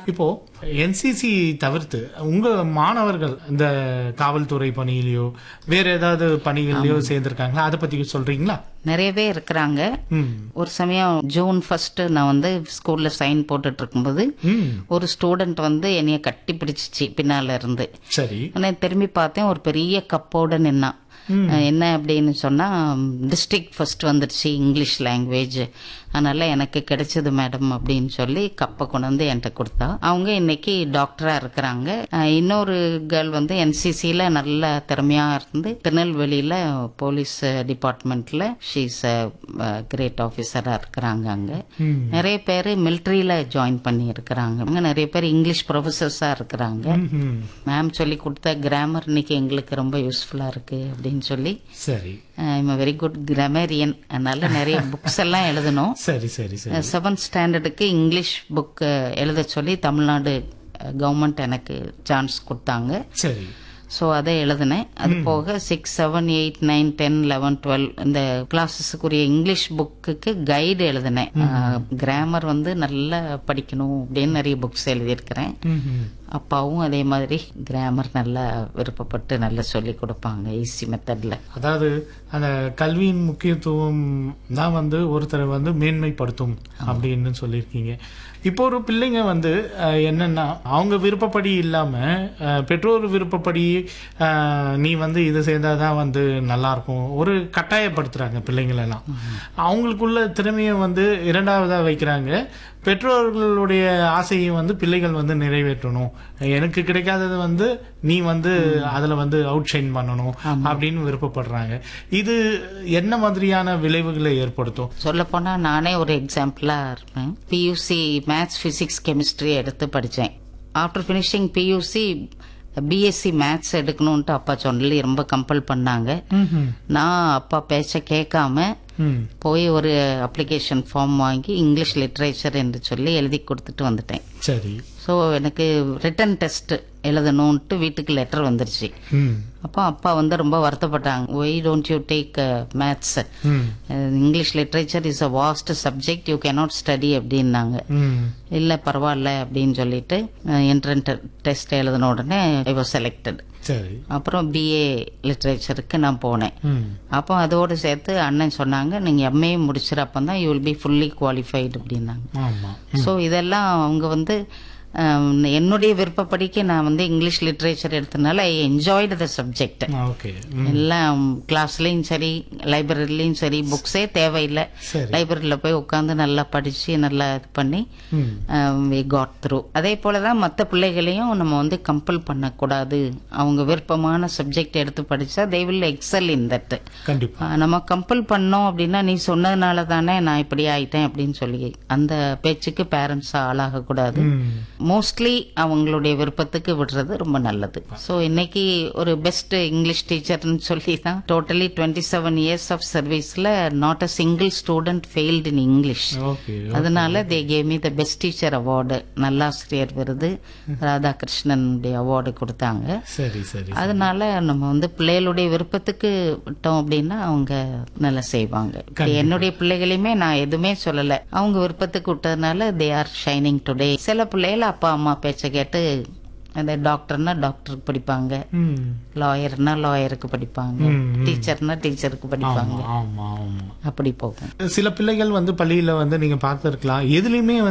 இப்போ என்சிசி தவிர்த்து உங்க மாணவர்கள் இந்த காவல்துறை பணியிலயோ வேற ஏதாவது பணிகள்லயோ சேர்ந்திருக்காங்களா அதை பத்தி சொல்றீங்களா நிறையவே இருக்கிறாங்க ம் ஒரு சமயம் ஜூன் ஃபர்ஸ்ட் நான் வந்து ஸ்கூல்ல சைன் போட்டுட்டு இருக்கும்போது ம் ஒரு ஸ்டூடெண்ட் வந்து என்னைய கட்டி பிடிச்சிச்சு பின்னால இருந்து சரி நான் திரும்பி பார்த்தேன் ஒரு பெரிய கப்போட நின்னான் அஹ் என்ன அப்படின்னு சொன்னா டிஸ்ட்ரிக்ட் ஃபர்ஸ்ட் வந்துடுச்சு இங்கிலீஷ் லாங்குவேஜ் அதனால எனக்கு கிடைச்சது மேடம் அப்படின்னு சொல்லி கப்பை கொண்டு வந்து என்கிட்ட கொடுத்தா அவங்க இன்னைக்கு டாக்டரா இருக்கிறாங்க அஹ் இன்னொரு கேர்ள் வந்து என்சிசில நல்ல திறமையா இருந்து திருநெல்வேலியில போலீஸ் டிபார்ட்மெண்ட்ல ஷீஸ் கிரேட் ஆபீசரா இருக்கிறாங்க அங்க ம் நிறைய பேர் மிலிட்ரியில ஜாயின் பண்ணி இருக்கிறாங்க அங்க நிறைய பேர் இங்கிலீஷ் ப்ரொஃபசர்ஸா இருக்கிறாங்க ம்ஹும். மேம் சொல்லி கொடுத்த கிராமர் இன்னைக்கு எங்களுக்கு ரொம்ப யூஸ்ஃபுல்லா இருக்கு அப்படின்னு சொல்லி சரி ஐம் வெரி குட் கிராமரியன் அதனால நிறைய புக்ஸ் எல்லாம் எழுதணும் சரி சரி சரி செவன்த் ஸ்டாண்டர்டுக்கு இங்கிலீஷ் புக் எழுத சொல்லி தமிழ்நாடு கவர்மெண்ட் எனக்கு சான்ஸ் கொடுத்தாங்க சரி ஸோ அதை எழுதினேன் அது போக six seven eight nine ten eleven twelve இந்த கிளாஸஸுக்குரிய இங்கிலீஷ் புக்குக்கு கைடு எழுதினேன் கிராமர் வந்து நல்லா படிக்கணும் அப்படின்னு நிறைய புக்ஸ் எழுதியிருக்கிறேன் ம்ஹும். அப்பாவும் அதே மாதிரி கிராமர் நல்லா விருப்பப்பட்டு நல்லா சொல்லி கொடுப்பாங்க ஈஸி மெத்தட்ல அதாவது அந்த கல்வியின் முக்கியத்துவம் தான் வந்து ஒருத்தரை வந்து மேன்மைப்படுத்தும் அப்படின்னு சொல்லியிருக்கீங்க இப்போ ஒரு பிள்ளைங்க வந்து அஹ், என்னன்னா அவங்க விருப்பப்படி இல்லாம அஹ், பெற்றோர் விருப்பப்படி அஹ், நீ வந்து இது செய்தாதான் வந்து நல்லா இருக்கும் ஒரு கட்டாயப்படுத்துறாங்க பிள்ளைங்களெல்லாம் அவங்களுக்குள்ள திறமையை வந்து இரண்டாவதா வைக்கிறாங்க பெற்றோர்களுடைய ஆசையை வந்து பிள்ளைகள் வந்து நிறைவேற்றணும் எனக்கு கிடைக்காதது வந்து நீ வந்து அதுல வந்து அவுட் ஷைன் பண்ணணும் அப்படின்னு விருப்பப்படுறாங்க இது என்ன மாதிரியான விளைவுகளை ஏற்படுத்தும் சொல்ல போனா நானே ஒரு எக்ஸாம்பிளா இருப்பேன் பியூசி மேத்ஸ் பிசிக்ஸ் கெமிஸ்ட்ரி எடுத்து படிச்சேன் after finishing PUC BSc maths எடுக்கணும்ட்டு அப்பா சொல்லி ரொம்ப கம்பல் பண்ணாங்க நான் அப்பா பேச்ச கேட்காம ம். போய் ஒரு அப்ளிகேஷன் ஃபார்ம் வாங்கி இங்கிலீஷ் லிட்ரேச்சர் என்று சொல்லி எழுதி கொடுத்துட்டு வந்துட்டேன் சரி ஸோ எனக்கு ரிட்டன் டெஸ்ட் எழுதணும்ட்டு வீட்டுக்கு லெட்டர் வந்துருச்சு ம். அப்போ அப்பா வந்து ரொம்ப வருத்தப்பட்டாங்க why don't you take maths hmm. English literature is a vast subject you cannot study அப்படின்னாங்க ம். இல்ல பரவாயில்ல அப்படின்னு சொல்லிட்டு என்ட்ரன் டெஸ்ட் எழுதின உடனே ஐ வாஸ் செலக்டட் சரி அப்புறம் பிஏ லிட்ரேச்சருக்கு நான் போனேன் ம். அப்போ அதோடு சேர்த்து அண்ணன் சொன்னாங்க நீங்க எம்ஏ முடிச்சிட அப்பதான் you will be fully qualified அப்படின்னாங்க ஆமா ஸோ இதெல்லாம் அவங்க வந்து ஹம், என்னுடைய விருப்பப்படிக்கு நான் வந்து இங்கிலீஷ் லிட்ரேச்சர் எடுத்தனால I enjoyed the subject okay எல்லாம் கிளாஸ்லயும் சரி லைப்ரரிலையும் சரி புக்ஸே தேவையில்லை சரி லைப்ரரியில போய் உட்காந்து நல்லா படிச்சு நல்லா இது பண்ணி ம். வி காட் த்ரூ அதே போலதான் மற்ற பிள்ளைகளையும் நம்ம வந்து கம்பல் பண்ணக்கூடாது அவங்க விருப்பமான சப்ஜெக்ட் எடுத்து படிச்சா they will excel in that கண்டிப்பா நம்ம கம்பல் பண்ணோம் அப்படின்னா நீ சொன்னதுனால தானே நான் இப்படி ஆயிட்டேன் அப்படின்னு சொல்லி அந்த பேச்சுக்கு பேரண்ட்ஸ் ஆளாக கூடாது ம். மோஸ்ட்லி அவங்களுடைய விருப்பத்துக்கு விடுறது ரொம்ப நல்லது ஸோ இன்னைக்கு ஒரு பெஸ்ட் இங்கிலீஷ் டீச்சர்னு சொல்லி தான் totally twenty seven years of சர்வீஸ்ல not a single student failed in English okay அதனால they gave me the best teacher award நல்லாசிரியர் விருது ராதாகிருஷ்ணன் அவார்டு கொடுத்தாங்க சரி சரி அதனால நம்ம வந்து பிள்ளைகளுடைய விருப்பத்துக்கு விட்டோம் அப்படின்னா அவங்க நல்லா செய்வாங்க இப்ப என்னுடைய பிள்ளைகளையுமே நான் எதுவுமே சொல்லல அவங்க விருப்பத்துக்கு விட்டதுனால தே ஆர் ஷைனிங் டுடே சில பிள்ளைகள் அப்பா அம்மா பேச்ச கேட்டு அந்த டாக்டர்னா டாக்டருக்கு படிப்பாங்க ம். லாயர்னா லாயருக்கு படிப்பாங்க ம், ம். டீச்சர்னா டீச்சருக்கு படிப்பாங்க ஆமா ஆமா ஆமா அப்படி போகும் சில பிள்ளைகள் வந்து பள்ளியில வந்து நீங்க பார்த்திருக்கலாம் எதுலயுமே